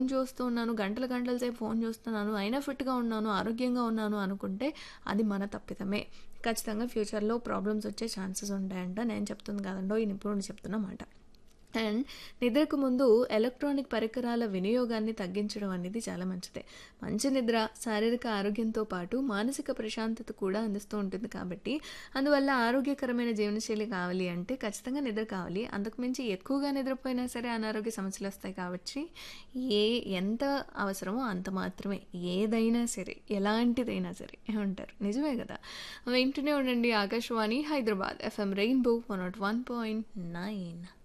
చూస్తూ ఉన్నాను. గంటల గంటల సేపు ఫోను చూస్తున్నాను. అయినా ఫిట్‌గా ఉన్నాను, ఆరోగ్యంగా ఉన్నాను అనుకుంటే అది మన తప్పిదమే. ఖచ్చితంగా ఫ్యూచర్‌లో ప్రాబ్లమ్స్ వచ్చే ఛాన్సెస్ ఉంటాయంట. నేను చెప్తుంది కాదండోయ్! ఈ నిపుణుడు చెప్తున్న మాట. అండ్ నిద్రకు ముందు ఎలక్ట్రానిక్ పరికరాల వినియోగాన్ని తగ్గించడం అనేది చాలా మంచిదే. మంచి నిద్ర శారీరక ఆరోగ్యంతో పాటు మానసిక ప్రశాంతత కూడా అందిస్తూ ఉంటుంది కాబట్టి, అందువల్ల ఆరోగ్యకరమైన జీవనశైలి కావాలి అంటే ఖచ్చితంగా నిద్ర కావాలి. అంతకు మించి ఎక్కువగా నిద్రపోయినా సరే అనారోగ్య సమస్యలొస్తాయి కాబట్టి, ఏ ఎంత అవసరమో అంత మాత్రమే. ఏదైనా సరే, ఎలాంటిదైనా సరే ఏమంటారు? నిజమే గదా! వింటూనే ఉండండి ఆకాశవాణి హైదరాబాద్ ఎఫ్ఎం రెయిన్బో 101.9